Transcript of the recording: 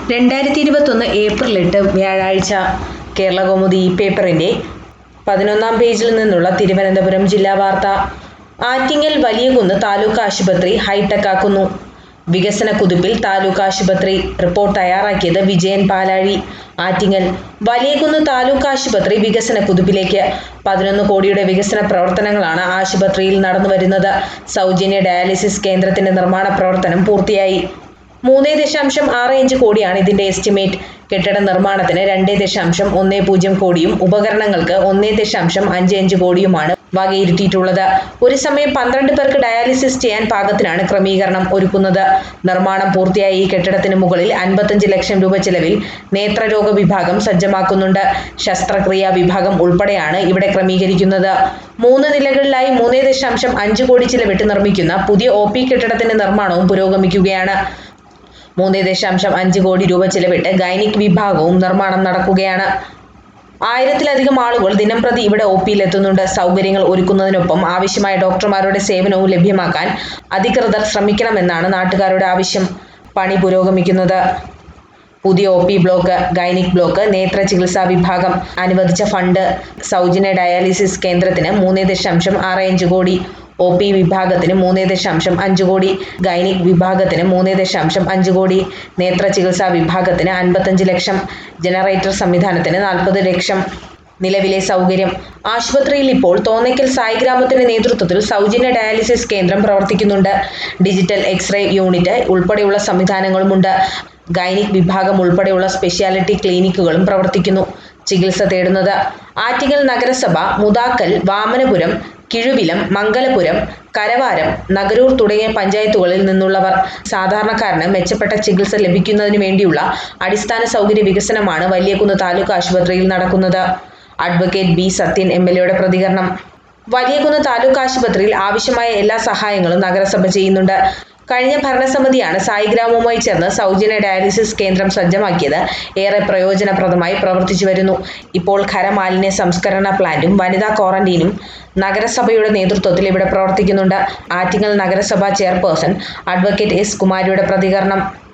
രണ്ടായിരത്തി ഇരുപത്തൊന്ന് ഏപ്രിൽ എട്ട് വ്യാഴാഴ്ച കേരളകൗമുദി ഈ പേപ്പറിൻ്റെ പതിനൊന്നാം പേജിൽ നിന്നുള്ള തിരുവനന്തപുരം ജില്ലാ വാർത്ത ആറ്റിങ്ങൽ വലിയകുന്ന് താലൂക്ക് ആശുപത്രി ഹൈടെക് ആക്കുന്നു വികസന കുതിപ്പിൽ താലൂക്ക് ആശുപത്രി റിപ്പോർട്ട് തയ്യാറാക്കിയത് വിജയൻ പാലാഴി ആറ്റിങ്ങൽ വലിയകുന്ന് താലൂക്ക് ആശുപത്രി വികസന കുതിപ്പിലേക്ക് പതിനൊന്ന് കോടിയുടെ വികസന പ്രവർത്തനങ്ങളാണ് ആശുപത്രിയിൽ നടന്നുവരുന്നത് സൗജന്യ ഡയാലിസിസ് കേന്ദ്രത്തിന്റെ നിർമ്മാണ പ്രവർത്തനം പൂർത്തിയായി മൂന്ന് ദശാംശം ആറ് അഞ്ച് കോടിയാണ് ഇതിന്റെ എസ്റ്റിമേറ്റ് കെട്ടിട നിർമ്മാണത്തിന് രണ്ട് ദശാംശം ഒന്ന് പൂജ്യം കോടിയും ഉപകരണങ്ങൾക്ക് ഒന്ന് ദശാംശം അഞ്ച് അഞ്ച് കോടിയുമാണ് വകയിരുത്തിയിട്ടുള്ളത് ഒരു സമയം പന്ത്രണ്ട് പേർക്ക് ഡയാലിസിസ് ചെയ്യാൻ പാകത്തിനാണ് ക്രമീകരണം ഒരുക്കുന്നത് നിർമ്മാണം പൂർത്തിയായ ഈ കെട്ടിടത്തിന് മുകളിൽ അൻപത്തഞ്ച് ലക്ഷം രൂപ ചെലവിൽ നേത്രരോഗ വിഭാഗം സജ്ജമാക്കുന്നുണ്ട് ശസ്ത്രക്രിയാ വിഭാഗം ഉൾപ്പെടെയാണ് ഇവിടെ ക്രമീകരിക്കുന്നത് മൂന്ന് നിലകളിലായി മൂന്ന് ദശാംശം അഞ്ച് കോടി ചിലവിട്ട് നിർമ്മിക്കുന്ന പുതിയ ഒ പി കെട്ടിടത്തിന്റെ നിർമ്മാണവും പുരോഗമിക്കുകയാണ് മൂന്ന് ദശാംശം അഞ്ച് കോടി രൂപ ചിലവിട്ട് ഗൈനിക് വിഭാഗവും നിർമ്മാണം നടക്കുകയാണ് ആയിരത്തിലധികം ആളുകൾ ദിനംപ്രതി ഇവിടെ ഒ പിയിൽ എത്തുന്നുണ്ട് സൗകര്യങ്ങൾ ഒരുക്കുന്നതിനൊപ്പം ആവശ്യമായ ഡോക്ടർമാരുടെ സേവനവും ലഭ്യമാക്കാൻ അധികൃതർ ശ്രമിക്കണമെന്നാണ് നാട്ടുകാരുടെ ആവശ്യം പണി പുരോഗമിക്കുന്നത് പുതിയ O P block gynaec block നേത്ര ചികിത്സാ വിഭാഗം അനുവദിച്ച ഫണ്ട് സൗജന്യ ഡയാലിസിസ് കേന്ദ്രത്തിന് മൂന്ന് ദശാംശം ആറ് അഞ്ച് കോടി ഒ പി വിഭാഗത്തിന് മൂന്ന് ദശാംശം അഞ്ച് കോടി ഗൈനിക് വിഭാഗത്തിന് മൂന്ന് ദശാംശം അഞ്ച് കോടി നേത്ര ചികിത്സാ വിഭാഗത്തിന് അൻപത്തഞ്ച് ലക്ഷം ജനറേറ്റർ സംവിധാനത്തിന് നാൽപ്പത് ലക്ഷം നിലവിലെ സൗകര്യം ആശുപത്രിയിൽ ഇപ്പോൾ തോന്നയ്ക്കൽ സായി ഗ്രാമത്തിന്റെ നേതൃത്വത്തിൽ സൗജന്യ ഡയാലിസിസ് കേന്ദ്രം പ്രവർത്തിക്കുന്നുണ്ട് ഡിജിറ്റൽ എക്സ്റേ യൂണിറ്റ് ഉൾപ്പെടെയുള്ള സംവിധാനങ്ങളുമുണ്ട് ഗൈനിക് വിഭാഗം ഉൾപ്പെടെയുള്ള സ്പെഷ്യാലിറ്റി ക്ലിനിക്കുകളും പ്രവർത്തിക്കുന്നു ചികിത്സ തേടുന്നത് ആറ്റിങ്ങൽ നഗരസഭ മുതാക്കൽ വാമനപുരം കിഴുവിലം മംഗലപുരം കരവാരം നഗരൂർ തുടങ്ങിയ പഞ്ചായത്തുകളിൽ നിന്നുള്ളവർ സാധാരണക്കാരന് മെച്ചപ്പെട്ട ചികിത്സ ലഭിക്കുന്നതിന് വേണ്ടിയുള്ള അടിസ്ഥാന സൗകര്യ വികസനമാണ് വലിയകുന്ന് താലൂക്ക് ആശുപത്രിയിൽ നടക്കുന്നത് advocate B Sathyan M L എയുടെ പ്രതികരണം വലിയകുന്ന് താലൂക്ക് ആശുപത്രിയിൽ ആവശ്യമായ എല്ലാ സഹായങ്ങളും നഗരസഭ ചെയ്യുന്നുണ്ട് കഴിഞ്ഞ ഭരണസമിതിയാണ് സായിഗ്രാമവുമായി ചേർന്ന് സൗജന്യ ഡയാലിസിസ് കേന്ദ്രം സജ്ജമാക്കിയത് ഏറെ പ്രയോജനപ്രദമായി പ്രവർത്തിച്ചു വരുന്നു ഇപ്പോൾ ഖരമാലിന്യ സംസ്കരണ പ്ലാന്റും വനിതാ ക്വാറന്റീനും നഗരസഭയുടെ നേതൃത്വത്തിൽ ഇവിടെ പ്രവർത്തിക്കുന്നുണ്ട് ആറ്റിങ്ങൽ നഗരസഭാ ചെയർപേഴ്സൺ അഡ്വക്കേറ്റ് എസ് കുമാരിയുടെ പ്രതികരണം